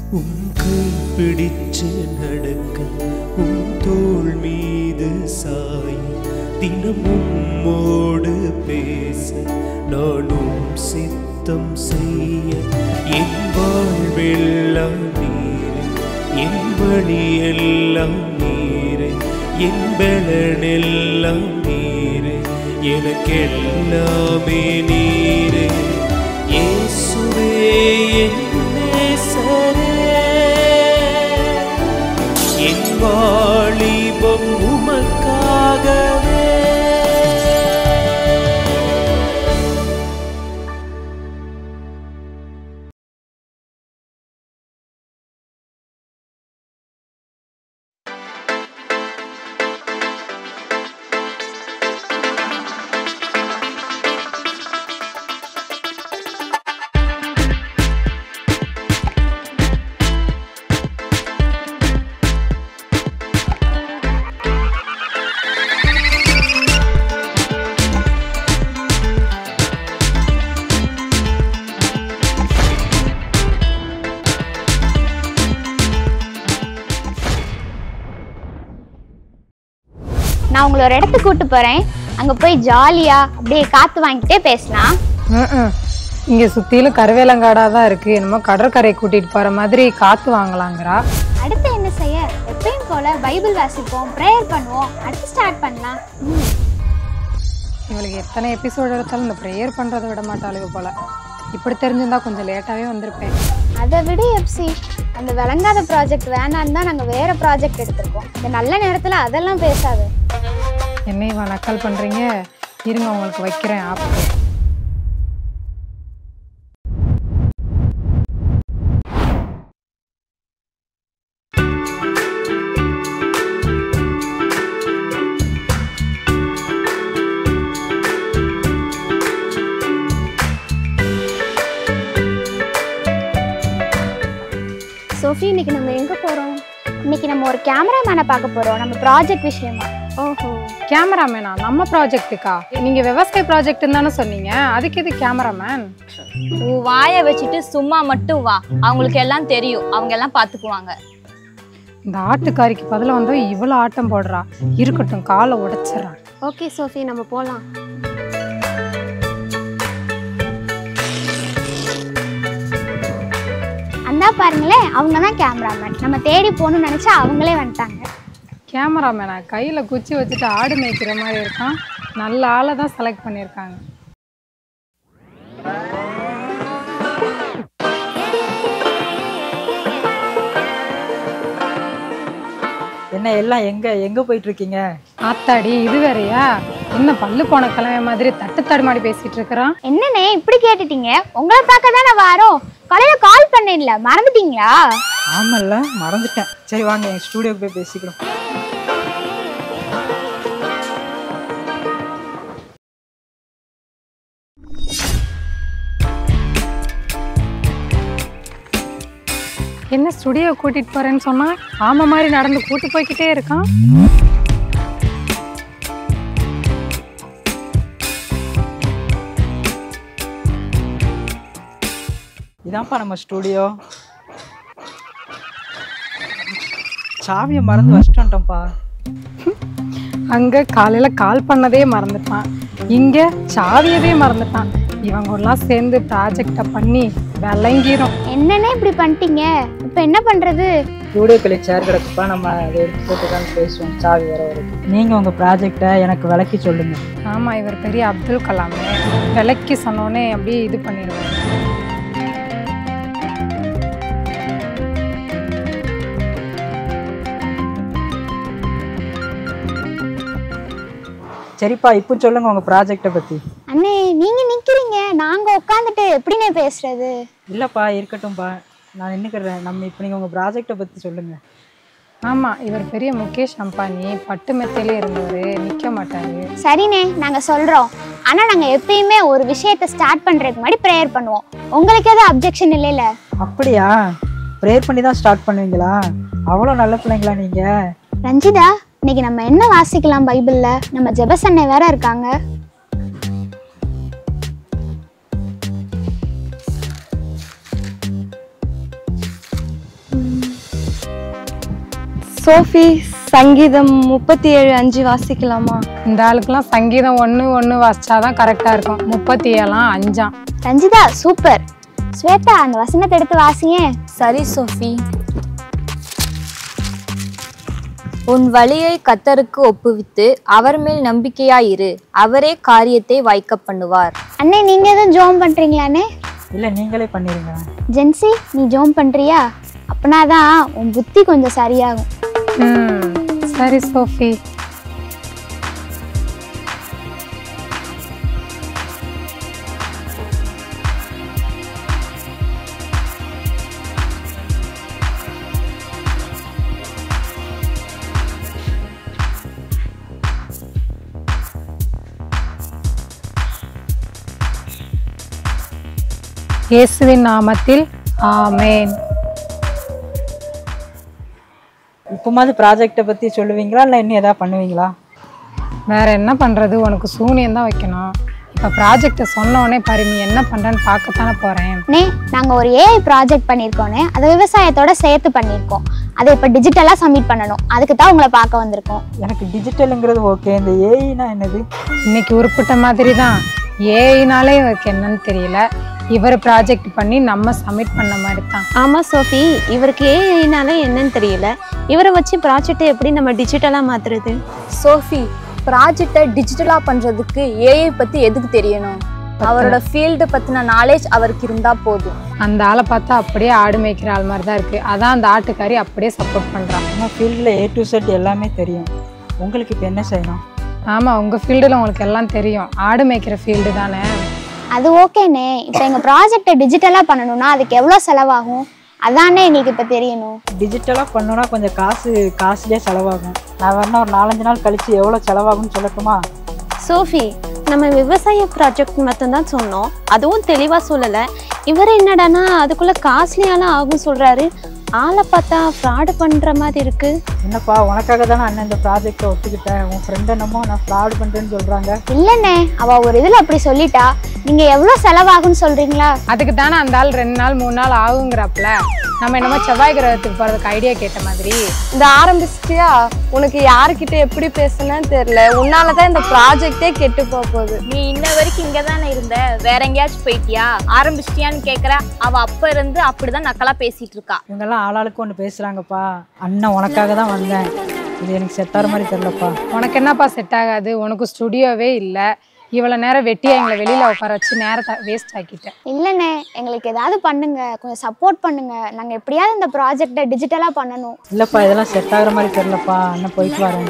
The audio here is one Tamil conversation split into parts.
உம் கை பிடிச்சு நடக்க உம் தோள் மீது சாய் தினம் உம்மோடு பேச நானும் சித்தம் செய்ய என் வாழ்வெல்லாம் நீரே என் வழியெல்லாம் நீரே என் பலனெல்லாம் நீரே எனக்கெல்லாமே நீரே இயேசுவே என் நேசரே என் வாலிபம் உமக்காகவே நான் உங்களை ஒரு இடத்துக்கு கூட்டு போறேன் அங்க போய் ஜாலியா அப்படியே காத்து வாங்கிட்டே பேசலாம் ம்ம். இங்க சுத்திலும் கருவேலங்காடா தான் இருக்கு என்னமோ கடற்கரை கூட்டிட்டு போற மாதிரி காத்து வாங்கலாங்கிறா அடுத்து என்ன செய்ய எப்பயும் போல பைபிள் வாசிப்போம் ப்ரேயர் பண்ணுவோம் அடுத்து ஸ்டார்ட் பண்ணலாம் ம். இவளுக்கு எத்தனை எபிசோடு எடுத்தாலும் இந்த ப்ரேயர் பண்றதை விட மாட்டாளுங்க போல இப்படி தெரிஞ்சிருந்தா கொஞ்சம் லேட்டாவே வந்திருப்பேன் அதை விட எப்சி அந்த விளங்காத ப்ராஜெக்ட் வேணான்னு தான் நாங்கள் வேற ப்ராஜெக்ட் எடுத்திருக்கோம் இந்த நல்ல நேரத்தில் அதெல்லாம் பேசாது என்ன இவ நக்கல் பண்றீங்க இருங்க உங்களுக்கு வைக்கிறேன் ஆப்பு சோஃபி இன்னைக்கு நம்ம எங்கே போகிறோம் இன்னைக்கு நம்ம ஒரு கேமராமேனை பார்க்க போகிறோம் நம்ம ப்ராஜெக்ட் விஷயமா ஓஹோ கேமராமேனா நம்ம ப்ராஜெக்ட்டுக்கா நீங்க விவசாய ப்ராஜெக்ட் தானே சொன்னீங்க அதுக்கு இது கேமராமேன் உன் வாயை வச்சுட்டு சும்மா மட்டும் வா அவங்களுக்கு எல்லாம் தெரியும் அவங்க எல்லாம் பாத்துக்குவாங்க இந்த ஆட்டுக்காரிக்கு பதிலா வந்தா இவ்வளவு ஆட்டம் போடுறா இருக்கட்டும் காலை உடைச்சிடறான் ஓகே சோஃபி நம்ம போகலாம் அந்தா பாருங்களேன் அவங்க தான் கேமராமேன் நம்ம தேடி போகணும்னு நினச்சா அவங்களே வந்துட்டாங்க கேமராமேனா கையில குச்சி வச்சுட்டு ஆடு மேய்க்கிற மாதிரி இருக்கான் நல்ல ஆளை தான் செலக்ட் பண்ணியிருக்காங்க என்ன எல்லாம் எங்க எங்க போயிட்டு இருக்கீங்க ஆத்தாடி இது வேறயா என்ன பல்லு போன கிழமை மாதிரி தட்டு தடுமாடி பேசிட்டு இருக்கிறான் என்னண்ணே இப்படி கேட்டுட்டீங்க உங்களை பார்க்க தானே வாரோம் காலையில் கால் பண்ணிடல மறந்துட்டீங்களா ஆமல்ல மறந்துட்டேன் சரி வாங்க என் ஸ்டூடியோக்கு போய் பேசிக்கிறோம் என்ன ஸ்டுடியோ கூட்டிட்டு போறேன்னு சொன்னா ஆமை மாதிரி நடந்து கூட்டு போய்க்கிட்டே இருக்கான் இதான்ப்பா நம்ம ஸ்டூடியோ சாவியை மறந்து வச்சிட்டோம்ப்பா அங்க காலையில கால் பண்ணதே மறந்துட்டான் இங்க சாவியவே மறந்துட்டான் இவங்க எல்லாம் சேர்ந்து ப்ராஜெக்டை பண்ணி விளங்கிரும் என்னண்ணே இப்படி பண்ணிட்டீங்க இப்போ என்ன பண்ணுறது ஸ்டூடியோக்குள்ளே சேர் கிடக்குப்பா நம்ம அதை எடுத்து போட்டு தான் பேசுவோம் சாவி வர வரைக்கும் நீங்க உங்க ப்ராஜெக்டை எனக்கு விளக்கி சொல்லுங்க ஆமா இவர் பெரிய அப்துல் கலாமே விலைக்கு சொன்னோன்னே அப்படியே இது பண்ணிடுவார் சரிப்பா இப்போ சொல்லுங்க உங்க ப்ராஜெக்டை பத்தி அண்ணே நீங்கள் நிற்கிறீங்க நாங்கள் உட்காந்துட்டு எப்படிண்ணே பேசுறது இல்லப்பா இருக்கட்டும்ப்பா நான் நின்றுக்கிறேன் நம்ம இப்போ நீங்கள் உங்கள் ப்ராஜெக்டை பற்றி சொல்லுங்கள் ஆமா இவர் பெரிய முகேஷ் அம்பானி பட்டு மெத்தையிலே இருந்தவர் நிக்க மாட்டாரு சரிண்ணே நாங்கள் சொல்கிறோம் ஆனால் நாங்கள் எப்பயுமே ஒரு விஷயத்தை ஸ்டார்ட் பண்ணுறதுக்கு முன்னாடி ப்ரேயர் பண்ணுவோம் உங்களுக்கு எதுவும் அப்ஜெக்ஷன் இல்லைல்ல அப்படியா ப்ரேயர் பண்ணி தான் ஸ்டார்ட் பண்ணுவீங்களா அவ்வளோ நல்ல பிள்ளைங்களா நீங்கள் ரஞ்சிதா இன்னைக்கு நம்ம என்ன வாசிக்கலாம் பைபிள்ல நம்ம ஜெபசன்னை வேற இருக்காங்க சோஃபி சங்கீதம் முப்பத்தி ஏழு அஞ்சு வாசிக்கலாமா இந்த ஆளுக்கெல்லாம் சங்கீதம் ஒன்று ஒன்று வாசிச்சாதான் கரெக்டாக இருக்கும் முப்பத்தி ஏழாம் அஞ்சாம் ரஞ்சிதா சூப்பர் ஸ்வேதா அந்த வசனத்தை எடுத்து வாசியேன் சரி சோஃபி உன் வழியை கத்தருக்கு ஒப்புவித்து அவர் மேல் நம்பிக்கையாயிரு அவரே காரியத்தை வாய்க்க பண்ணுவார் அண்ணே நீங்க எதுவும் ஜோம் பண்றீங்களாண்ணே இல்லை நீங்களே பண்ணிடுங்க ஜென்சி நீ ஜோம் பண்றியா அப்பனாதான் உன் புத்தி கொஞ்சம் சரியாகும் ம் சரி சோஃபி இயேசுவின் நாமத்தில் ஆமேன் இப்போமாவது ப்ராஜெக்டை பற்றி சொல்லுவீங்களா இல்லை இன்னும் எதாவது பண்ணுவீங்களா வேற என்ன பண்றது உனக்கு சூனியம் தான் வைக்கணும் இப்போ ப்ராஜெக்டை சொன்ன உடனே பாரு நீ என்ன பண்றேன்னு பார்க்கத்தானே போறேன் அண்ணே நாங்க ஒரு ஏஐ ப்ராஜெக்ட் பண்ணியிருக்கோண்ணே அதை விவசாயத்தோட சேர்த்து பண்ணியிருக்கோம் அதை இப்போ டிஜிட்டலா சப்மிட் பண்ணணும் அதுக்கு தான் உங்களை பார்க்க வந்திருக்கோம் எனக்கு டிஜிட்டலுங்கிறது ஓகே இந்த ஏஐனா என்னது இன்னைக்கு உருப்பிட்ட மாதிரி தான் ஏஐனாலே இவருக்கு என்னன்னு தெரியல இவர் ப்ராஜெக்ட் பண்ணி நம்ம சப்மிட் பண்ண மாதிரி தான் ஆமா சோஃபி இவருக்கு ஏஐனால என்னன்னு தெரியல இவரை வச்சு ப்ராஜெக்டை எப்படி நம்ம டிஜிட்டலா மாத்துறது சோஃபி ப்ராஜெக்டை டிஜிட்டலாக பண்ணுறதுக்கு ஏஐ பற்றி எதுக்கு தெரியணும் அவரோட ஃபீல்டு பற்றின நாலேஜ் அவருக்கு இருந்தால் போதும் அந்த ஆளை பார்த்தா அப்படியே ஆடு மேய்க்கிற ஆள் மாதிரி தான் இருக்கு அதான் அந்த ஆட்டுக்காரி அப்படியே சப்போர்ட் பண்றான் ஆனால் ஃபீல்டில் ஏ டு செட் எல்லாமே தெரியும் உங்களுக்கு இப்போ என்ன செய்யணும் ஆமா உங்க ஃபீல்டில் உங்களுக்கு எல்லாம் தெரியும் ஆடு மேய்க்கிற ஃபீல்டு தானே அது ஓகேண்ணே இப்போ எங்கள் ப்ராஜெக்டை டிஜிட்டலாக பண்ணணும்னா அதுக்கு எவ்வளோ செலவாகும் அதானே இன்னைக்கு இப்போ தெரியணும் டிஜிட்டலாக பண்ணோன்னா கொஞ்சம் காசு காசுலேயே செலவாகும் நான் வேணா ஒரு நாலஞ்சு நாள் கழிச்சு எவ்வளோ செலவாகும்னு சொல்லட்டுமா சோஃபி நம்ம விவசாய ப்ராஜெக்ட் மட்டும்தான் சொன்னோம் அதுவும் தெளிவா சொல்லல இவர் என்னடானா அதுக்குள்ள காஸ்ட்லியாலாம் ஆகும் சொல்றாரு ஆளை பார்த்தா ஃப்ராடு பண்ற மாதிரி இருக்கு என்னப்பா உனக்காக தானே அண்ணன் இந்த ப்ராஜெக்டை ஒத்துக்கிட்டேன் உன் ஃப்ரெண்ட் என்னமோ நான் ஃப்ராட் பண்ணுறேன்னு சொல்கிறாங்க இல்லைண்ணே அவள் ஒரு இதில் அப்படி சொல்லிட்டா நீங்கள் எவ்வளோ செலவாகும்னு சொல்கிறீங்களா அதுக்கு தானே அந்த ஆள் ரெண்டு நாள் மூணு நாள் ஆகுங்கிறப்பல நம்ம என்னமோ செவ்வாய் கிரகத்துக்கு போறதுக்கு ஐடியா கேட்ட மாதிரி இந்த ஆரம்பிச்சிட்டியா உனக்கு யாருக்கிட்ட எப்படி பேசுனேன்னு தெரியல உன்னாலதான் இந்த ப்ராஜெக்டே கெட்டு போக போகுது நீ இன்ன வரைக்கும் இங்கே தானே இருந்த வேற எங்கேயாச்சும் போயிட்டியா ஆரம்பிச்சிட்டியான்னு கேட்குற அவள் அப்போ இருந்து அப்படிதான் நக்கலாக பேசிட்டு இருக்கா இவங்கெல்லாம் ஆளாளுக்கு ஒன்று பேசுகிறாங்கப்பா அண்ணன் உனக்காக தான் வந்தேன் இது எனக்கு செட் ஆகிற மாதிரி தெரிலப்பா உனக்கு என்னப்பா செட் ஆகாது உனக்கு ஸ்டுடியோவே இல்லை இவ்வளோ நேரம் வெட்டியா எங்களை வெளியில உட்கார வச்சு நேரத்தை வேஸ்ட் ஆக்கிட்டேன் இல்லைண்ணே எங்களுக்கு ஏதாவது பண்ணுங்க கொஞ்சம் சப்போர்ட் பண்ணுங்க நாங்கள் எப்படியாவது இந்த ப்ராஜெக்டை டிஜிட்டலாக பண்ணணும் இல்லைப்பா இதெல்லாம் செட் ஆகுற மாதிரி தெரிலப்பா அண்ணன் போயிட்டு வரேன்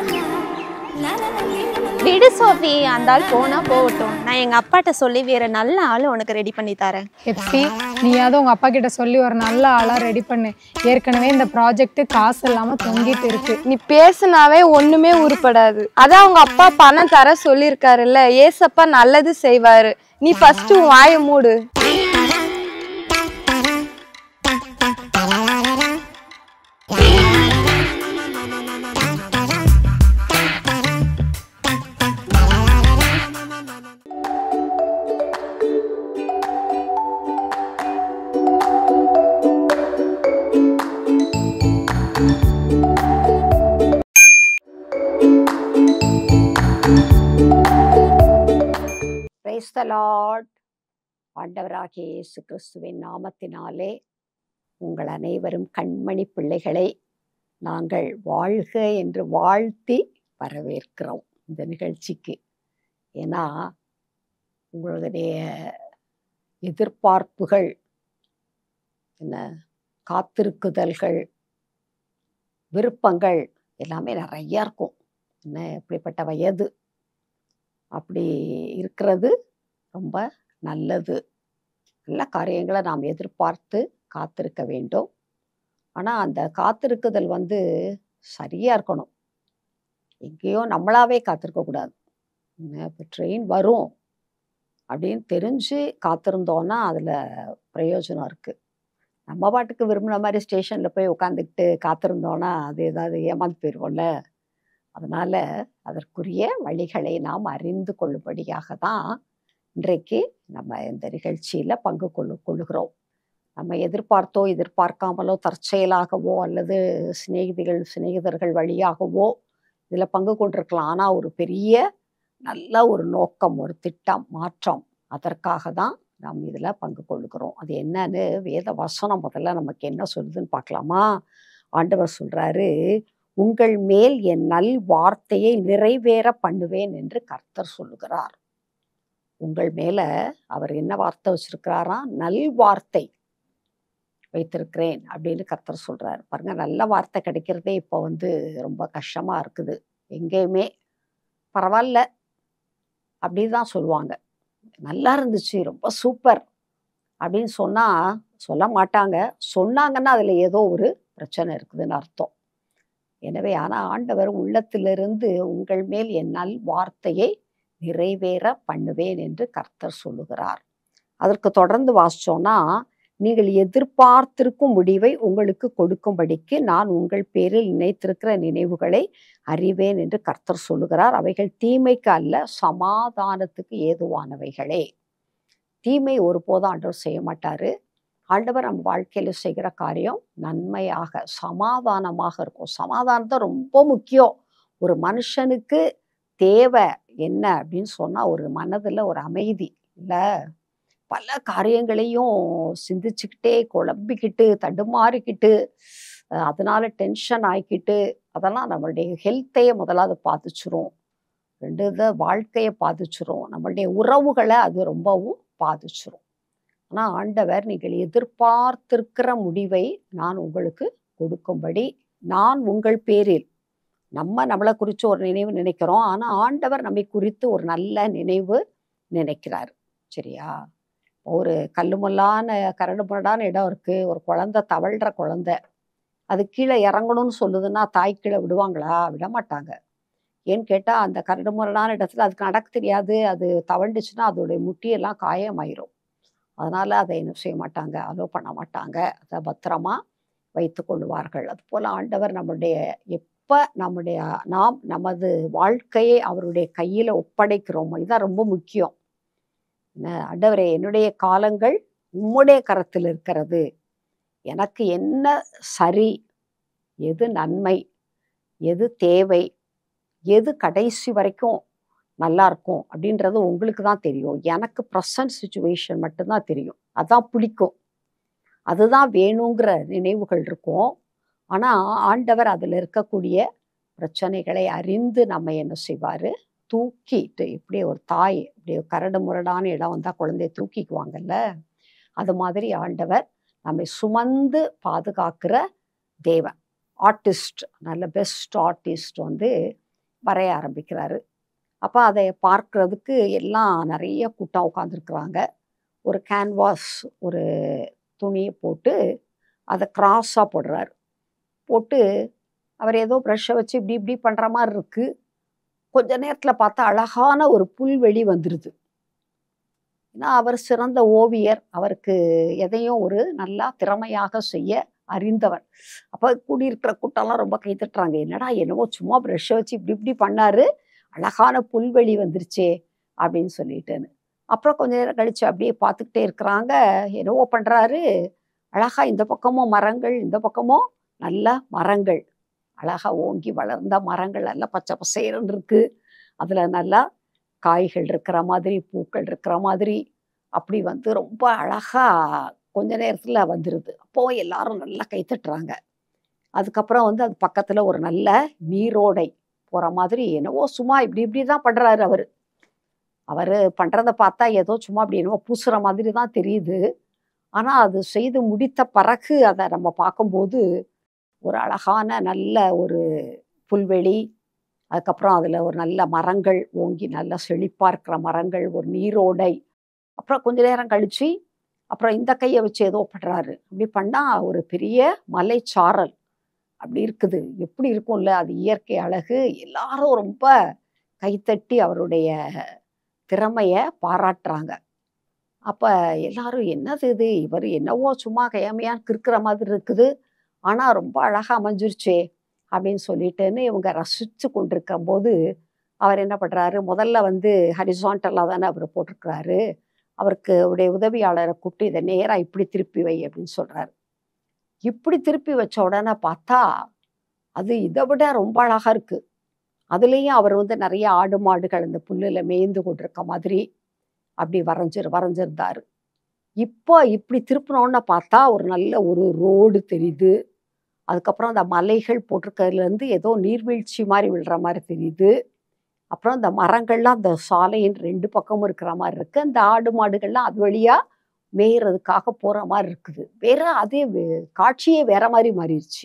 விடு சோஃபி அந்த ஆள் போனா போகட்டும் நான் எங்க அப்பாட்ட சொல்லி வேற நல்ல ஆள் உனக்கு ரெடி பண்ணி தரேன் எப்சி நீயாவது உங்க அப்பா கிட்ட சொல்லி ஒரு நல்ல ஆளா ரெடி பண்ணு ஏற்கனவே இந்த ப்ராஜெக்ட் காசு இல்லாம தொங்கிட்டு இருக்கு நீ பேசுனாவே ஒண்ணுமே உருப்படாது அதான் அவங்க அப்பா பணம் தர சொல்லியிருக்காருல்ல ஏசப்பா நல்லது செய்வாரு நீ ஃபர்ஸ்ட் உன் வாயை மூடு பிரைஸ் த லார்ட் ஆண்டவராகிய இயேசு கிறிஸ்துவின் நாமத்தினாலே உங்கள் அனைவரும் கண்மணி பிள்ளைகளை நாங்கள் வாழ்க என்று வாழ்த்தி வரவேற்கிறோம் இந்த நிகழ்ச்சிக்கு ஏன்னா உங்களுடைய எதிர்பார்ப்புகள் என்ன காத்திருக்குதல்கள் விருப்பங்கள் எல்லாமே நிறையா இருக்கும் என்ன எப்படிப்பட்ட வயது அப்படி இருக்கிறது ரொம்ப நல்லது நல்ல காரியங்களை நாம் எதிர்பார்த்து காத்திருக்க வேண்டும் ஆனால் அந்த காத்திருக்குதல் வந்து சரியாக இருக்கணும் எங்கேயோ நம்மளாவே காத்திருக்க கூடாது இப்போ ட்ரெயின் வரும் அப்படின்னு தெரிஞ்சு காத்திருந்தோன்னா அதில் பிரயோஜனம் இருக்குது நம்ம பாட்டுக்கு விரும்பின மாதிரி ஸ்டேஷனில் போய் உட்காந்துக்கிட்டு காத்திருந்தோன்னா அது ஏதாவது ஏமாந்து போயிடுவோம்ல அதனால் அதற்குரிய வழிகளை நாம் அறிந்து கொள்ளும்படியாக தான் இன்றைக்கு நம்ம இந்த நிகழ்ச்சியில் பங்கு கொள்ளு கொள்ளுகிறோம் நம்ம எதிர்பார்த்தோ எதிர்பார்க்காமலோ தற்செயலாகவோ அல்லது சிநேகிதிகள் சிநேகிதர்கள் வழியாகவோ இதில் பங்கு கொண்டிருக்கலாம் ஆனால் ஒரு பெரிய நல்ல ஒரு நோக்கம் ஒரு திட்டம் மாற்றம் அதற்காக தான் நாம் இதில் பங்கு கொள்கிறோம் அது என்னன்னு வேத வசனம் முதல்ல நமக்கு என்ன சொல்லுதுன்னு பார்க்கலாமா ஆண்டவர் சொல்றாரு உங்கள் மேல் என் நல் வார்த்தையை நிறைவேற பண்ணுவேன் என்று கர்த்தர் சொல்லுகிறார் உங்கள் மேல அவர் என்ன வார்த்தை வச்சிருக்கிறாரா நல் வார்த்தை வைத்திருக்கிறேன் அப்படின்னு கர்த்தர் சொல்றாரு பாருங்க நல்ல வார்த்தை கிடைக்கிறதே இப்போ வந்து ரொம்ப கஷ்டமா இருக்குது எங்கேயுமே பரவாயில்ல அப்படிதான் சொல்லுவாங்க நல்லா இருந்துச்சு ரொம்ப சூப்பர் அப்படின்னு சொன்னா சொல்ல மாட்டாங்க சொன்னாங்கன்னா அதுல ஏதோ ஒரு பிரச்சனை இருக்குதுன்னு அர்த்தம் எனவே ஆனா ஆண்டவர் உள்ளத்திலிருந்து உங்கள் மேல் என் நல் வார்த்தையை நிறைவேற பண்ணுவேன் என்று கர்த்தர் சொல்லுகிறார் அதற்கு தொடர்ந்து வாசிச்சோம்னா நீங்கள் எதிர்பார்த்திருக்கும் முடிவை உங்களுக்கு கொடுக்கும்படிக்கு நான் உங்கள் பேரில் நினைத்திருக்கிற நினைவுகளை அறிவேன் என்று கர்த்தர் சொல்லுகிறார் அவைகள் தீமைக்கு அல்ல சமாதானத்துக்கு ஏதுவானவைகளே தீமை ஒருபோதும் ஆண்டவர் செய்ய மாட்டாரு ஆண்டவர் நம்ம வாழ்க்கையில செய்கிற காரியம் நன்மையாக சமாதானமாக இருக்கும் சமாதானம் தான் ரொம்ப முக்கியம் ஒரு மனுஷனுக்கு தேவை என்ன அப்படின்னு சொன்னா ஒரு மனதுல ஒரு அமைதி இல்ல பல காரியங்களையும் சிந்திச்சுக்கிட்டே குழம்பிக்கிட்டு தடுமாறிக்கிட்டு அஹ் அதனால டென்ஷன் ஆகிக்கிட்டு அதெல்லாம் நம்மளுடைய ஹெல்த்தையே முதலாவது பாதிச்சிரும் ரெண்டு இதை வாழ்க்கையை பாதிச்சிரும் நம்மளுடைய உறவுகளை அது ரொம்பவும் பாதிச்சிரும் ஆனா ஆண்டவர் நீங்கள் எதிர்பார்த்திருக்கிற முடிவை நான் உங்களுக்கு கொடுக்கும்படி நான் உங்கள் பேரில் நம்ம நம்மளை குறித்து ஒரு நினைவு நினைக்கிறோம் ஆனா ஆண்டவர் நம்மை குறித்து ஒரு நல்ல நினைவு நினைக்கிறார் சரியா ஒரு கல்லுமுல்லான கரடு முரடான இடம் இருக்கு ஒரு குழந்தை தவழ்ற குழந்தை அது கீழே இறங்கணும்னு சொல்லுதுன்னா தாய் கீழே விடுவாங்களா விட மாட்டாங்க ஏன்னு கேட்டா அந்த கரடு முரடான இடத்துல அதுக்கு நடக்க தெரியாது அது தவண்டுச்சுன்னா அதோடைய முட்டியெல்லாம் காயமாயிரும் அதனால அதை என்ன செய்ய மாட்டாங்க அலோ பண்ண மாட்டாங்க அதை பத்திரமா வைத்து கொள்வார்கள் அது போல ஆண்டவர் நம்முடைய எப்ப நம்முடைய நாம் நமது வாழ்க்கையை அவருடைய கையில ஒப்படைக்கிறோமோ இதுதான் ரொம்ப முக்கியம் என்ன ஆண்டவரே என்னுடைய காலங்கள் உம்முடைய கரத்தில் இருக்கிறது எனக்கு என்ன சரி எது நன்மை எது தேவை எது கடைசி வரைக்கும் நல்லா இருக்கும் அப்படின்றது உங்களுக்கு தான் தெரியும் எனக்கு ப்ரெசன்ட் சுச்சுவேஷன் மட்டும்தான் தெரியும் அதான் பிடிக்கும் அதுதான் வேணுங்கிற நினைவுகள் இருக்கும் ஆனா ஆண்டவர் அதுல இருக்கக்கூடிய பிரச்சனைகளை அறிந்து நம்ம என்ன செய்வாரு தூக்கிட்டு இப்படி ஒரு தாய் இப்படி ஒரு கரடு முரடான இடம் வந்தா குழந்தைய தூக்கிக்குவாங்கல்ல அது மாதிரி ஆண்டவர் நம்மை சுமந்து பாதுகாக்கிற தேவன் ஆர்டிஸ்ட் நல்ல பெஸ்ட் ஆர்டிஸ்ட் வந்து வரைய ஆரம்பிக்கிறாரு அப்போ அதை பார்க்கறதுக்கு எல்லாம் நிறைய கூட்டம் உட்காந்துருக்குறாங்க ஒரு கேன்வாஸ் ஒரு துணியை போட்டு அதை கிராஸாக போடுறாரு போட்டு அவர் ஏதோ ப்ரஷ்ஷை வச்சு இப்படி இப்படி பண்ணுற மாதிரி இருக்கு கொஞ்ச நேரத்தில் பார்த்தா அழகான ஒரு புல்வெளி வந்துடுது ஏன்னா அவர் சிறந்த ஓவியர் அவருக்கு எதையும் ஒரு நல்லா திறமையாக செய்ய அறிந்தவர் அப்போ கூடியிருக்கிற கூட்டம்லாம் ரொம்ப கைத்தட்டுறாங்க என்னடா என்னவோ சும்மா ப்ரஷ்ஷை வச்சு இப்படி இப்படி பண்ணாரு அழகான புல்வெளி வந்துருச்சே அப்படின்னு சொல்லிட்டுன்னு அப்புறம் கொஞ்ச நேரம் கழிச்சு அப்படியே பார்த்துக்கிட்டே இருக்கிறாங்க என்னவோ பண்றாரு அழகா இந்த பக்கமும் மரங்கள் இந்த பக்கமும் நல்ல மரங்கள் அழகா ஓங்கி வளர்ந்த மரங்கள் நல்லா பச்சை பசேரன்னு இருக்கு அதுல நல்லா காய்கள் இருக்கிற மாதிரி பூக்கள் இருக்கிற மாதிரி அப்படி வந்து ரொம்ப அழகா கொஞ்ச நேரத்துல வந்துருது அப்போ எல்லாரும் நல்லா கைத்தட்டுறாங்க அதுக்கப்புறம் வந்து அது பக்கத்துல ஒரு நல்ல நீரோடை போற மாதிரி என்னவோ சும்மா இப்படி இப்படி தான் பண்றாரு அவரு அவரு பண்றத பார்த்தா ஏதோ சும்மா அப்படி என்னவோ பூசுற மாதிரி தான் தெரியுது ஆனா அது செய்து முடித்த பிறகு அதை நம்ம பார்க்கும்போது ஒரு அழகான நல்ல ஒரு புல்வெளி அதுக்கப்புறம் அதுல ஒரு நல்ல மரங்கள் ஓங்கி நல்லா செழிப்பா இருக்கிற மரங்கள் ஒரு நீரோடை அப்புறம் கொஞ்ச நேரம் கழிச்சு அப்புறம் இந்த கையை வச்சு ஏதோ பண்றாரு அப்படி பண்ணா ஒரு பெரிய மலைச்சாரல் அப்படி இருக்குது எப்படி இருக்கும்ல அது இயற்கை அழகு எல்லாரும் ரொம்ப கைத்தட்டி அவருடைய திறமைய பாராட்டுறாங்க அப்ப எல்லாரும் என்னது இது இவர் என்னவோ சும்மா கையாமையான்னு இருக்கிற மாதிரி இருக்குது ஆனா ரொம்ப அழகா அமைஞ்சிருச்சே அப்படின்னு சொல்லிட்டுன்னு இவங்க ரசிச்சு கொண்டிருக்கும் போது அவர் என்ன பண்றாரு முதல்ல வந்து ஹரிசாண்டலா தானே அவர் போட்டிருக்கிறாரு அவருக்கு உடைய உதவியாளரை கூப்பிட்டு இதை நேராக இப்படி திருப்பி வை அப்படின்னு சொல்றாரு இப்படி திருப்பி வச்ச உடனே பார்த்தா அது இதை விட ரொம்ப அழகா இருக்கு அதுலேயும் அவர் வந்து நிறைய ஆடு மாடுகள் அந்த புல்லுல மேய்ந்து கொண்டிருக்க மாதிரி அப்படி வரைஞ்சிரு வரைஞ்சிருந்தாரு இப்போ இப்படி திருப்பினோன்னு பார்த்தா ஒரு நல்ல ஒரு ரோடு தெரியுது அதுக்கப்புறம் அந்த மலைகள் போட்டிருக்கிறதுலேருந்து ஏதோ நீர்வீழ்ச்சி மாதிரி விழுற மாதிரி தெரியுது அப்புறம் அந்த மரங்கள்லாம் அந்த சாலையின் ரெண்டு பக்கமும் இருக்கிற மாதிரி இருக்கு அந்த ஆடு மாடுகள்லாம் அது வழியா மேயறதுக்காக போற மாதிரி இருக்குது வேற அதே வே- காட்சியே வேற மாதிரி மாறிடுச்சு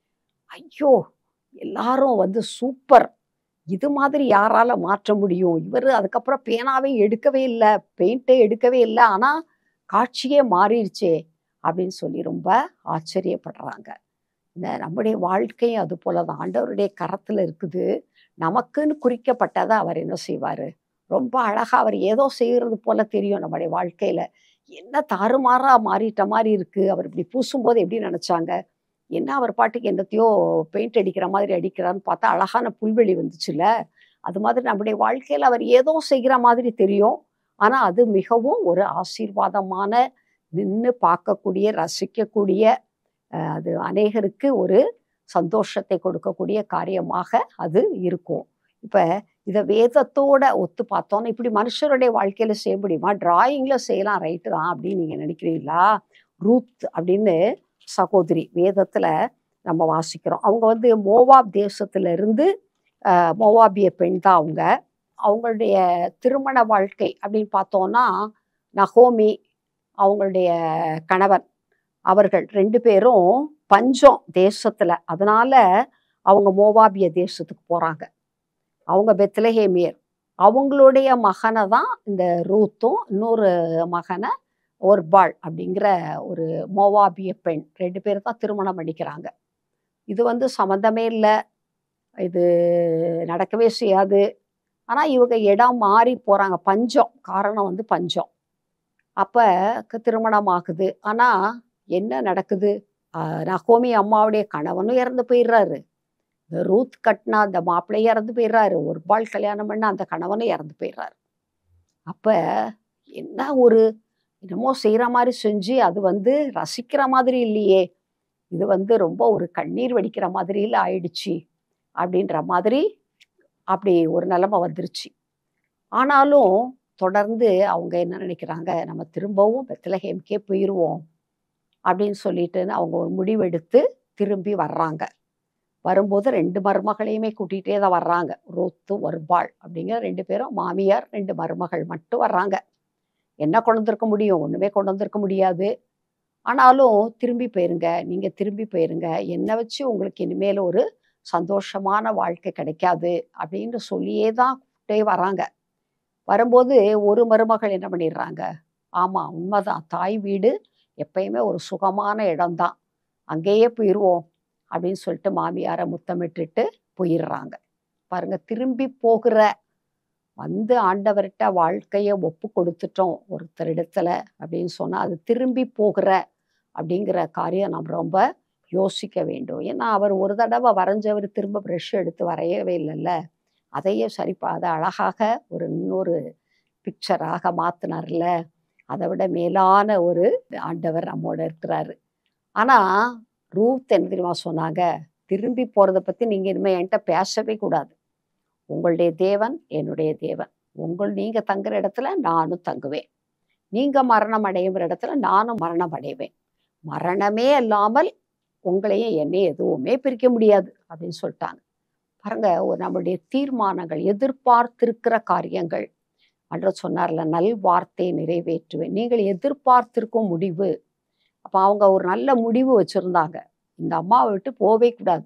ஐயோ எல்லாரும் வந்து சூப்பர் இது மாதிரி யாரால மாற்ற முடியும் இவர் அதுக்கப்புறம் பேனாவே எடுக்கவே இல்லை பெயிண்டே எடுக்கவே இல்லை ஆனா காட்சியே மாறிடுச்சே அப்படின்னு சொல்லி ரொம்ப ஆச்சரியப்படுறாங்க இந்த நம்முடைய வாழ்க்கையும் அது போல தான் ஆண்டவருடைய கரத்துல இருக்குது நமக்குன்னு குறிக்கப்பட்டதை அவர் என்ன செய்வாரு ரொம்ப அழகா அவர் ஏதோ செய்யறது போல தெரியும் நம்முடைய வாழ்க்கையில என்ன தாறுமாறா மாறிட்ட மாதிரி இருக்கு அவர் இப்படி பூசும்போது எப்படி நினைச்சாங்க என்ன அவர் பாட்டுக்கு என்னத்தையோ பெயிண்ட் அடிக்கிற மாதிரி அடிக்கிறான்னு பார்த்தா அழகான புல்வெளி வந்துச்சுல அது மாதிரி நம்முடைய வாழ்க்கையில அவர் ஏதோ செய்கிற மாதிரி தெரியும் ஆனா அது மிகவும் ஒரு ஆசீர்வாதமான நின்று பார்க்கக்கூடிய ரசிக்கக்கூடிய அஹ், அது அநேகருக்கு ஒரு சந்தோஷத்தை கொடுக்கக்கூடிய காரியமாக அது இருக்கும் இப்ப இதை வேதத்தோட ஒத்து பார்த்தோன்னா இப்படி மனுஷருடைய வாழ்க்கையில செய்ய முடியுமா டிராயிங்ல செய்யலாம் ரைட்டு தான் அப்படின்னு நீங்க நினைக்கிறீங்களா ரூத் அப்படின்னு சகோதரி வேதத்துல நம்ம வாசிக்கிறோம் அவங்க வந்து மோவாப் தேசத்துல இருந்து அஹ், மோவாபிய பெண் தான் அவங்க அவங்களுடைய திருமண வாழ்க்கை அப்படின்னு பார்த்தோம்னா நகோமி அவங்களுடைய கணவன் அவர்கள் ரெண்டு பேரும் பஞ்சம் தேசத்துல அதனால அவங்க மோவாபிய தேசத்துக்கு போறாங்க அவங்க பெத்லஹேமியர் அவங்களுடைய மகனை தான் இந்த ரூத்தும் இன்னொரு மகனை ஒர்பாள் அப்படிங்கிற ஒரு மோவாபிய பெண் ரெண்டு பேர் தான் திருமணம் பண்ணிக்கிறாங்க இது வந்து சம்மந்தமே இல்லை இது நடக்கவே செய்யாது ஆனா இவங்க இடம் மாறி போறாங்க பஞ்சம் காரணம் வந்து பஞ்சம் அப்ப க- திருமணம் ஆகுது ஆனா என்ன நடக்குது ஆஹ் நகோமி அம்மாவுடைய கணவனும் இறந்து போயிடுறாரு இந்த ரூத் கட்டினா அந்த மாப்பிள்ளையும் இறந்து போயிடுறாரு ஒரு பால் கல்யாணம் பண்ண அந்த கணவனும் இறந்து போயிடுறாரு அப்ப என்ன ஒரு என்னமோ செய்யற மாதிரி செஞ்சு அது வந்து ரசிக்கிற மாதிரி இல்லையே இது வந்து ரொம்ப ஒரு கண்ணீர் வடிக்கிற மாதிரில ஆயிடுச்சு அப்படின்ற மாதிரி அப்படி ஒரு நிலைமை வந்துருச்சு ஆனாலும் தொடர்ந்து அவங்க என்ன நினைக்கிறாங்க நம்ம திரும்பவும் பெத்லஹேம்க்கே போயிடுவோம் அப்படின்னு சொல்லிட்டு அவங்க ஒரு முடிவெடுத்து திரும்பி வர்றாங்க வரும்போது ரெண்டு மருமகளையுமே கூட்டிகிட்டே தான் வர்றாங்க ரோத்து வருபாள் அப்படிங்கிற ரெண்டு பேரும் மாமியார் ரெண்டு மருமகள் மட்டும் வர்றாங்க என்ன கொண்டு வந்திருக்க முடியும் ஒண்ணுமே கொண்டு வந்திருக்க முடியாது ஆனாலும் திரும்பி போயிருங்க நீங்க திரும்பி போயிருங்க என்னை வச்சு உங்களுக்கு இனிமேல் ஒரு சந்தோஷமான வாழ்க்கை கிடைக்காது அப்படின்னு சொல்லியே தான் கூப்பிட்டே வராங்க வரும்போது ஒரு மருமகள் என்ன பண்ணிடுறாங்க ஆமா உண்மைதான் தாய் வீடு எப்பயுமே ஒரு சுகமான இடம்தான் அங்கேயே போயிடுவோம் அப்படின்னு சொல்லிட்டு மாமியாரை முத்தமிட்டுட்டு போயிடுறாங்க பாருங்க திரும்பி போகிற வந்து ஆண்டவர்கிட்ட வாழ்க்கையை ஒப்பு கொடுத்துட்டோம் ஒருத்தரிடத்துல அப்படின்னு சொன்னா அது திரும்பி போகிற அப்படிங்கிற காரியம் நம்ம ரொம்ப யோசிக்க வேண்டும் ஏன்னா அவர் ஒரு தடவை வரைஞ்சவர் திரும்ப ப்ரஷ் எடுத்து வரையவே இல்லைல்ல அதையே சரிப்பா அதை அழகாக ஒரு இன்னொரு பிக்சராக மாத்தினார்ல அதை விட மேலான ஒரு ஆண்டவர் நம்மோட இருக்கிறாரு ஆனா ரூத் என்ன தெரியுமா சொன்னாங்க திரும்பி போறதை பத்தி நீங்க இனிமே என்கிட்ட பேசவே கூடாது உங்களுடைய தேவன் என்னுடைய தேவன் உங்கள் நீங்க தங்குற இடத்துல நானும் தங்குவேன் நீங்க மரணம் அடையுற இடத்துல நானும் மரணம் அடைவேன் மரணமே இல்லாமல் உங்களையும் என்னையும் எதுவுமே பிரிக்க முடியாது அப்படின்னு சொல்லிட்டாங்க பாருங்க ஒரு நம்மளுடைய தீர்மானங்கள் எதிர்பார்த்திருக்கிற காரியங்கள் அன்ற சொன்னார்ல நல் வார்த்தை நிறைவேற்றுவேன் நீங்கள் எதிர்பார்த்திருக்கும் முடிவு அப்ப அவங்க ஒரு நல்ல முடிவு வச்சிருந்தாங்க இந்த அம்மாவை விட்டு போவே கூடாது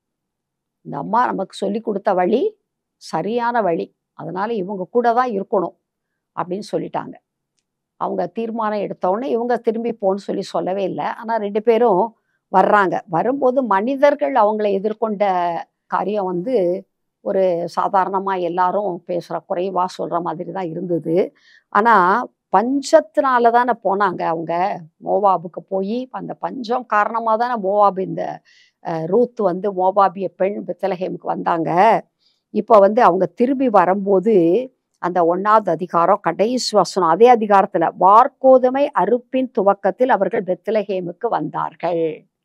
இந்த அம்மா நமக்கு சொல்லி கொடுத்த வழி சரியான வழி அதனால இவங்க கூட தான் இருக்கணும் அப்படின்னு சொல்லிட்டாங்க அவங்க தீர்மானம் எடுத்த உடனே இவங்க திரும்பி போன்னு சொல்லி சொல்லவே இல்லை ஆனா ரெண்டு பேரும் வர்றாங்க வரும்போது மனிதர்கள் அவங்களை எதிர்கொண்ட காரியம் வந்து ஒரு சாதாரணமா எல்லாரும் பேசுற குறைவா சொல்ற மாதிரி தான் இருந்தது ஆனா பஞ்சத்தினால தானே போனாங்க அவங்க மோவாபுக்கு போய் அந்த பஞ்சம் காரணமாக தானே மோவாபு இந்த அஹ், ரூத் வந்து மோவாபிய பெண் பெத்தலஹேமுக்கு வந்தாங்க இப்போ வந்து அவங்க திரும்பி வரும்போது அந்த ஒன்னாவது அதிகாரம் கடைசி வசனம் அதே அதிகாரத்துல வார்கோதுமை அறுப்பின் துவக்கத்தில் அவர்கள் பெத்லஹேமுக்கு வந்தார்கள்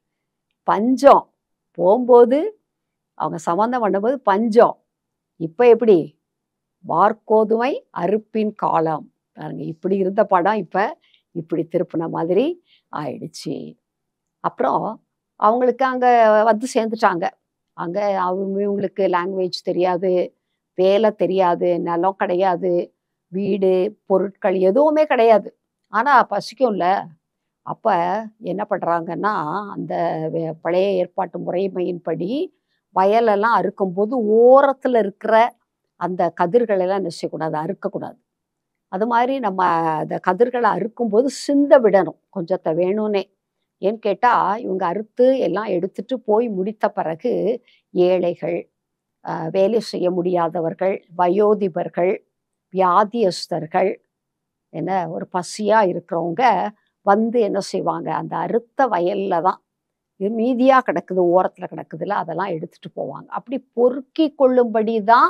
பஞ்சம் போகும்போது அவங்க சம்பந்தம் பண்ணும்போது பஞ்சம் இப்ப எப்படி வார்கோதுமை அறுப்பின் காலம் பாருங்க இப்படி இருந்த படம் இப்ப இப்படி திருப்பின மாதிரி ஆயிடுச்சு அப்புறம் அவங்களுக்கு அங்க வந்து சேர்ந்துட்டாங்க அங்க அவங்க இவங்களுக்கு லாங்குவேஜ் தெரியாது வேலை தெரியாது நிலம் கிடையாது வீடு பொருட்கள் எதுவுமே கிடையாது ஆனா பசிக்கும்ல அப்ப என்ன பண்றாங்கன்னா அந்த வே- பழைய ஏற்பாட்டு முறைமையின்படி வயலெல்லாம் அறுக்கும்போது ஓரத்துல இருக்கிற அந்த கதிர்கள் எல்லாம் என்ன செய்யக்கூடாது அறுக்கக்கூடாது அது மாதிரி நம்ம அந்த கதிர்களை அறுக்கும்போது சிந்த விடணும் கொஞ்சத்தை வேணும்னே ஏன்னு கேட்டா இவங்க அறுத்து எல்லாம் எடுத்துட்டு போய் முடித்த பிறகு ஏழைகள் ஆஹ் வேலை செய்ய முடியாதவர்கள் வயோதிபர்கள் வியாதியஸ்தர்கள் என்ன ஒரு பசியா இருக்கிறவங்க வந்து என்ன செய்வாங்க அந்த அறுத்த வயல்ல தான் இது மீதியா கிடக்குது ஓரத்துல கிடக்குதுல அதெல்லாம் எடுத்துட்டு போவாங்க அப்படி பொறுக்கி கொள்ளும்படி தான்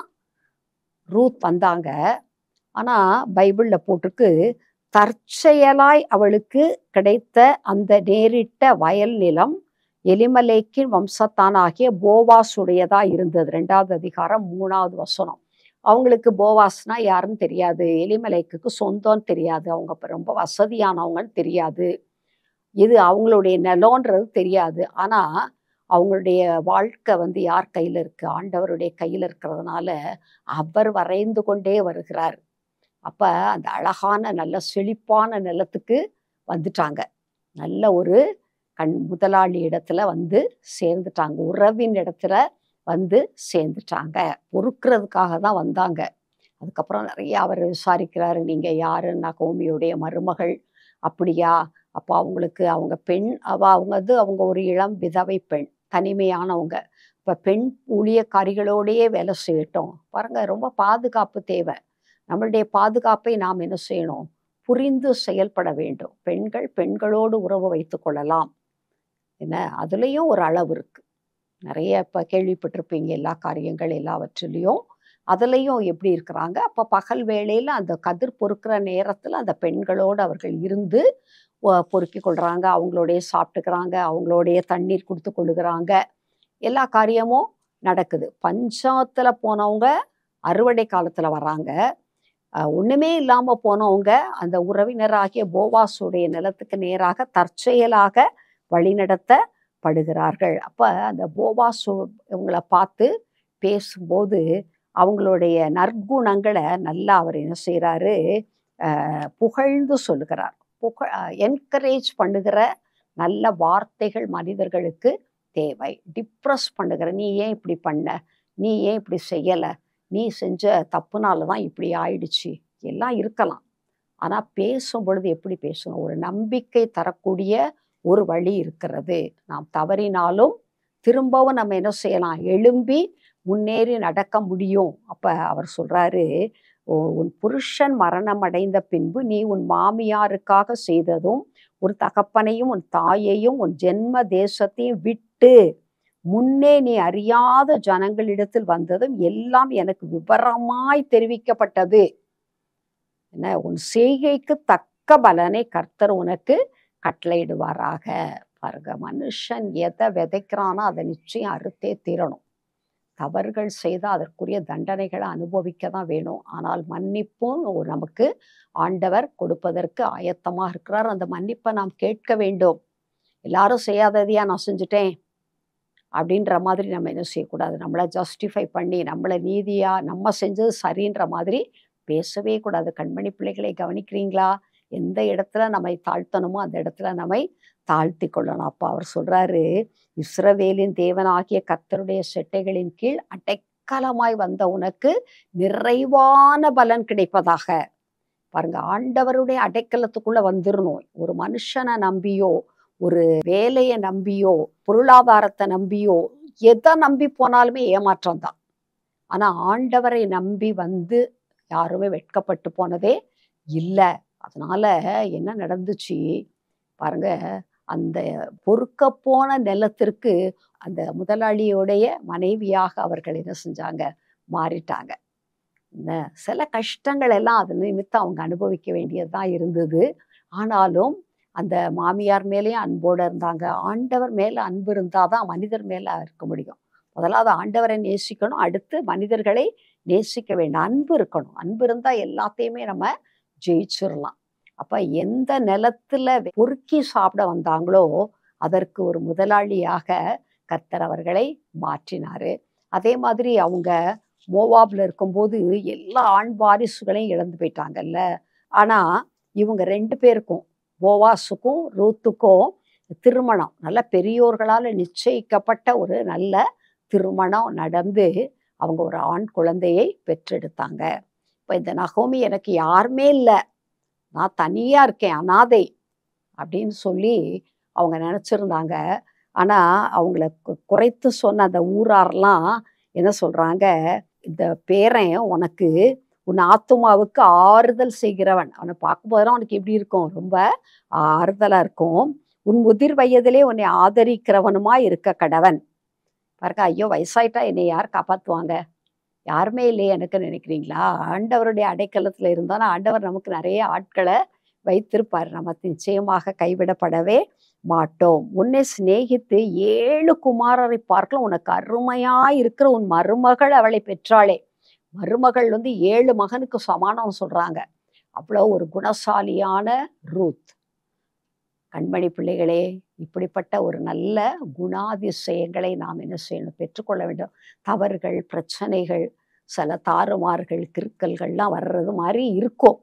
ரூத் வந்தாங்க ஆனா பைபிள்ல போட்டிருக்கு தற்செயலாய் அவளுக்கு கிடைத்த அந்த நேரிட்ட வயல் நிலம் எலிமலேக்கின் வம்சத்தானாகிய போவாசுடையதா இருந்தது ரெண்டாவது அதிகாரம் மூணாவது வசனம் அவங்களுக்கு போவாஸ்னா யாருன்னு தெரியாது எலிமலைக்குக்கு சொந்தம்னு தெரியாது அவங்க அப்ப ரொம்ப வசதியானவங்கன்னு தெரியாது இது அவங்களுடைய நிலம்ன்றது தெரியாது ஆனா அவங்களுடைய வாழ்க்கை வந்து யார் கையில இருக்கு ஆண்டவருடைய கையில இருக்கிறதுனால அவர் வரைந்து கொண்டே வருகிறார் அப்ப அந்த அழகான நல்ல செழிப்பான நிலத்துக்கு வந்துட்டாங்க நல்ல ஒரு கண் முதலாளி இடத்துல வந்து சேர்ந்துட்டாங்க உறவின் இடத்துல வந்து சேர்ந்துட்டாங்க பொறுக்கிறதுக்காக தான் வந்தாங்க அதுக்கப்புறம் நிறைய அவர் விசாரிக்கிறாரு நீங்க யாருன்னா கோமியுடைய மருமகள் அப்படியா அப்போ அவங்களுக்கு அவங்க பெண் அவ அவங்க வந்து அவங்க ஒரு இளம் விதவை பெண் தனிமையானவங்க இப்போ பெண் ஊழியக்காரிகளோடையே வேலை செய்யட்டும் பாருங்க ரொம்ப பாதுகாப்பு தேவை நம்மளுடைய பாதுகாப்பை நாம் என்ன செய்யணும் புரிந்து செயல்பட வேண்டும் பெண்கள் பெண்களோடு உறவு வைத்துக் கொள்ளலாம் என்ன அதுலேயும் ஒரு அளவு இருக்கு நிறைய இப்போ கேள்விப்பட்டிருப்பீங்க எல்லா காரியங்கள் எல்லாவற்றிலையும் அதுலேயும் எப்படி இருக்கிறாங்க அப்போ பகல் வேளையில் அந்த கதிர் பொறுக்கிற நேரத்தில் அந்த பெண்களோடு அவர்கள் இருந்து ஒ- பொறுக்கிக் கொள்றாங்க அவங்களோடய சாப்பிட்டுக்கிறாங்க அவங்களோடைய தண்ணீர் கொடுத்து கொள்ளுகிறாங்க எல்லா காரியமும் நடக்குது பஞ்சாத்துல போனவங்க அறுவடை காலத்துல வர்றாங்க அஹ் ஒண்ணுமே இல்லாம போனவங்க அந்த உறவினராகிய போவாசுடைய நிலத்துக்கு நேராக தற்செயலாக வழிநடத்தப்படுகிறார்கள் அப்ப அந்த போவாசு இவங்கள பார்த்து பேசும்போது அவங்களுடைய நற்குணங்களை நல்லா அவர் என்ன செய்றாரு அஹ் புகழ்ந்து சொல்லுகிறார் புகழ் என்கரேஜ் பண்ணுகிற நல்ல வார்த்தைகள் மனிதர்களுக்கு தேவை டிப்ரெஸ் பண்ணுகிற நீ ஏன் இப்படி பண்ண நீ ஏன் இப்படி செய்யலை நீ செஞ்ச தப்புனால தான் இப்படி ஆயிடுச்சு எல்லாம் இருக்கலாம் ஆனா பேசும் பொழுது எப்படி பேசணும் ஒரு நம்பிக்கை தரக்கூடிய ஒரு வழி இருக்கிறது நாம் தவறினாலும் திரும்பவும் நம்ம என்ன செய்யலாம் எழும்பி முன்னேறி நடக்க முடியும் அப்ப அவர் சொல்றாரு "உ- உன் புருஷன் மரணம் அடைந்த பின்பு நீ உன் மாமியாருக்காக செய்ததும் ஒரு தகப்பனையும் உன் தாயையும் உன் ஜென்ம தேசத்தையும் விட்டு முன்னே நீ அறியாத ஜனங்களிடத்தில் வந்ததும் எல்லாம் எனக்கு விவரமாய் தெரிவிக்கப்பட்டது என்ன உன் செய்கைக்கு தக்க பலனை கர்த்தர் உனக்கு கட்டளையிடுவாராக பாருங்க மனுஷன் எதை விதைக்கிறானோ அதை நிச்சயம் அறுத்தே தீரணும் தவறுகள் செய்தால் அதற்குரிய தண்டனைகளை அனுபவிக்க தான் வேணும் ஆனால் மன்னிப்பும் ஒரு நமக்கு ஆண்டவர் கொடுப்பதற்கு ஆயத்தமாக இருக்கிறார் அந்த மன்னிப்பை நாம் கேட்க வேண்டும் எல்லாரும் செய்யாததையா நான் செஞ்சுட்டேன் அப்படின்ற மாதிரி நம்ம என்ன செய்யக்கூடாது நம்மளை ஜஸ்டிஃபை பண்ணி நம்மளை நீதியா நம்ம செஞ்சது சரின்ற மாதிரி பேசவே கூடாது கண்மணி பிள்ளைகளை கவனிக்கிறீங்களா எந்த இடத்துல நம்மை தாழ்த்தணுமோ அந்த இடத்துல நம்மை தாழ்த்தி கொள்ளணும் அப்போ அவர் சொல்றாரு இஸ்ரவேலின் தேவனாகிய கர்த்தருடைய செட்டைகளின் கீழ் அடைக்கலமாய் வந்த உனக்கு நிறைவான பலன் கிடைப்பதாக பாருங்க ஆண்டவருடைய அடைக்கலத்துக்குள்ள வந்துடணும் ஒரு மனுஷனை நம்பியோ ஒரு வேலையை நம்பியோ பொருளாதாரத்தை நம்பியோ எதை நம்பி போனாலுமே ஏமாற்றம் தான் ஆனா ஆண்டவரை நம்பி வந்து யாருமே வெட்கப்பட்டு போனதே இல்லை அதனால என்ன நடந்துச்சு பாருங்க அந்த பொறுக்க போன நிலத்திற்கு அந்த முதலாளியோடைய மனைவியாக அவர்கள் என்ன செஞ்சாங்க மாறிட்டாங்க இந்த சில கஷ்டங்கள் எல்லாம் அது நிமித்தம் அவங்க அனுபவிக்க வேண்டியதுதான் இருந்தது ஆனாலும் அந்த மாமியார் மேலேயும் அன்போடு இருந்தாங்க ஆண்டவர் மேலே அன்பு இருந்தால் தான் மனிதர் மேலே இருக்க முடியும் முதலாவது ஆண்டவரை நேசிக்கணும் அடுத்து மனிதர்களை நேசிக்க வேண்டும் அன்பு இருக்கணும் அன்பு இருந்தால் எல்லாத்தையுமே நம்ம ஜெயிச்சிடலாம் அப்போ எந்த நிலத்துல பொறுக்கி சாப்பிட வந்தாங்களோ அதற்கு ஒரு முதலாளியாக கர்த்தர் அவர்களை மாற்றினாரு அதே மாதிரி அவங்க மோவாப்ல இருக்கும்போது எல்லா ஆண் வாரிசுகளையும் இழந்து போயிட்டாங்கல்ல ஆனா இவங்க ரெண்டு பேருக்கும் போவாஸுக்கும் ரூத்துக்கும் திருமணம் நல்ல பெரியோர்களால் நிச்சயிக்கப்பட்ட ஒரு நல்ல திருமணம் நடந்து அவங்க ஒரு ஆண் குழந்தையை பெற்றெடுத்தாங்க இப்போ இந்த நகோமி எனக்கு யாருமே இல்லை நான் தனியா இருக்கேன் அனாதை அப்படின்னு சொல்லி அவங்க நினச்சிருந்தாங்க ஆனால் அவங்கள கு- குறைத்து சொன்ன அந்த ஊரார்லாம் என்ன சொல்கிறாங்க இந்த பேரன் உனக்கு உன் ஆத்துமாவுக்கு ஆறுதல் செய்கிறவன் அவனை பார்க்கும்போதெல்லாம் உனக்கு எப்படி இருக்கும் ரொம்ப ஆறுதலாக இருக்கும் உன் முதிர் வயதிலே உன்னை ஆதரிக்கிறவனுமா இருக்க கடவன் பாருங்க ஐயோ வயசாயிட்டா என்னை யார் காப்பாற்றுவாங்க யாருமே இல்லையே எனக்கு நினைக்கிறீங்களா ஆண்டவருடைய அடைக்கலத்தில் இருந்தாலும் ஆண்டவர் நமக்கு நிறைய ஆட்களை வைத்திருப்பார் நம்ம நிச்சயமாக கைவிடப்படவே மாட்டோம் உன்னை சிநேகித்து ஏழு குமாரரை பார்க்கலாம் உனக்கு அருமையா இருக்கிற உன் மருமகள் அவளை பெற்றாளே மருமகள் வந்து ஏழு மகனுக்கு சமானம் சொல்றாங்க அவ்வளோ ஒரு குணசாலியான ரூத் கண்மணி பிள்ளைகளே இப்படிப்பட்ட ஒரு நல்ல குணாதிசயங்களை நாம் என்ன செய்யணும் பெற்றுக்கொள்ள வேண்டும் தவறுகள் பிரச்சனைகள் சில தாறுமாறுகள் கிறுக்கல்கள்லாம் வர்றது மாதிரி இருக்கும்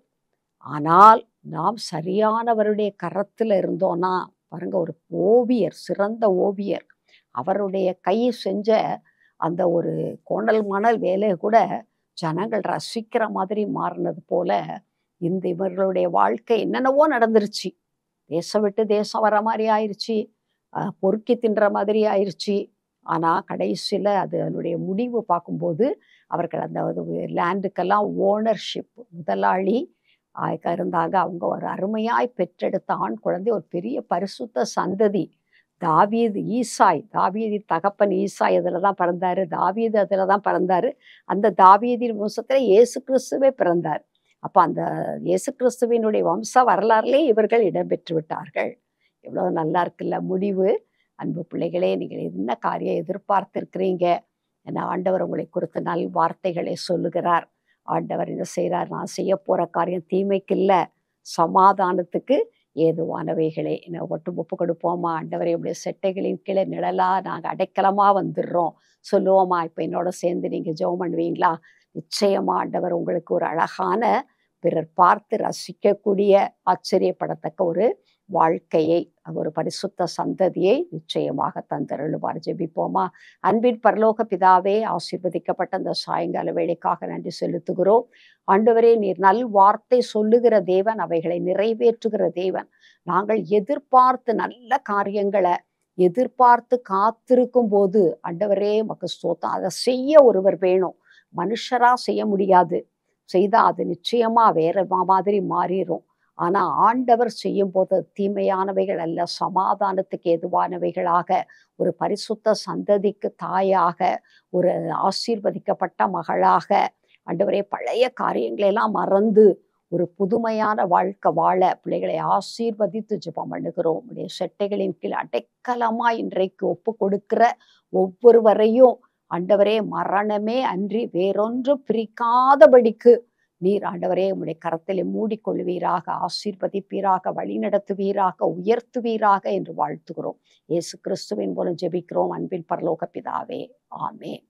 ஆனால் நாம் சரியானவருடைய கரத்தில் இருந்தோன்னா பாருங்க ஒரு ஓவியர் சிறந்த ஓவியர் அவருடைய கை செஞ்ச அந்த ஒரு கோணல் மணல் வேலையை கூட ஜனங்கள் ரசிக்கிற மாதிரி மாறினது போல இந்த இவர்களுடைய வாழ்க்கை என்னென்னவோ நடந்துருச்சு தேசம் விட்டு தேசம் வர மாதிரி ஆயிடுச்சு அஹ் பொறுக்கி தின்ற மாதிரி ஆயிடுச்சு ஆனால் கடைசியில் அது அதனுடைய முடிவு பார்க்கும்போது அவர்கள் அந்த லேண்டுக்கெல்லாம் ஓனர்ஷிப் முதலாளி ஆக இருந்தாங்க அவங்க ஒரு அருமையாய் பெற்றெடுத்த ஆண் குழந்தை ஒரு பெரிய பரிசுத்த சந்ததி தாவீது ஈசாய் தாவீது தகப்பன் ஈசாய் அதில் தான் பிறந்தாரு தாவீது அதில் தான் பிறந்தாரு அந்த தாவீதின் வம்சத்தில் இயேசு கிறிஸ்துவே பிறந்தார் அப்போ அந்த இயேசு கிறிஸ்துவினுடைய வம்ச வரலாறுலே இவர்கள் இடம்பெற்று விட்டார்கள் எவ்வளோ நல்லா இருக்குல்ல முடிவு அன்பு பிள்ளைகளே நீங்கள் என்ன காரியம் எதிர்பார்த்திருக்கிறீங்க என ஆண்டவர் உங்களை குறித்து நல் வார்த்தைகளை சொல்லுகிறார் ஆண்டவர் என்ன செய்கிறார் நான் செய்ய போகிற காரியம் தீமைக்கு இல்லை சமாதானத்துக்கு ஏதுவானவைகளே என்ன ஒட்டு ஒப்பு கொடுப்போமா ஆண்டவரை உடைய செட்டைகளின் கீழே நிழலா நாங்கள் அடைக்கலமா வந்துடுறோம் சொல்லுவோமா இப்போ என்னோட சேர்ந்து நீங்கள் ஜெபம் பண்ணுவீங்களா நிச்சயமா ஆண்டவர் உங்களுக்கு ஒரு அழகான பிறர் பார்த்து ரசிக்கக்கூடிய ஆச்சரியப்படத்தக்க ஒரு வாழ்க்கையை ஒரு பரிசுத்த சந்ததியை நிச்சயமாக தந்தருளுவார் ஜெபிப்போமா அன்பின் பரலோக பிதாவே ஆசீர்வதிக்கப்பட்ட அந்த சாயங்கால வேலைக்காக நன்றி செலுத்துகிறோம் ஆண்டவரே நீர் நல் வார்த்தை சொல்லுகிற தேவன் அவைகளை நிறைவேற்றுகிற தேவன் நாங்கள் எதிர்பார்த்து நல்ல காரியங்களை எதிர்பார்த்து காத்திருக்கும் போது ஆண்டவரே மக்கு ஸ்தோத்தம் அதை செய்ய ஒருவர் வேணும் மனுஷரா செய்ய முடியாது செய்தா அது நிச்சயமா வேற மா- மாதிரி மாறிடும் ஆனா ஆண்டவர் செய்யும் போது தீமையானவைகள் அல்ல சமாதானத்துக்கு எதுவானவைகளாக ஒரு பரிசுத்த சந்ததிக்கு தாயாக ஒரு ஆசீர்வதிக்கப்பட்ட மகளாக ஆண்டவரே பழைய காரியங்களை எல்லாம் மறந்து ஒரு புதுமையான வாழ்க்கை வாழ பிள்ளைகளை ஆசீர்வதித்து ஜெபம் பண்ணுகிறோம் உடைய செட்டைகளின் கீழ் அடைக்கலமா இன்றைக்கு ஒப்பு கொடுக்கிற ஒவ்வொருவரையும் ஆண்டவரே மரணமே அன்றி வேறொன்று பிரிக்காதபடிக்கு நீர் ஆண்டவரே உம்முடைய கரத்திலே மூடிக்கொள்வீராக ஆசீர்வதிப்பீராக வழிநடத்துவீராக உயர்த்துவீராக என்று வாழ்த்துகிறோம் இயேசு கிறிஸ்துவின் மூலம் ஜெபிக்கிறோம் அன்பின் பரலோக பிதாவே ஆமென்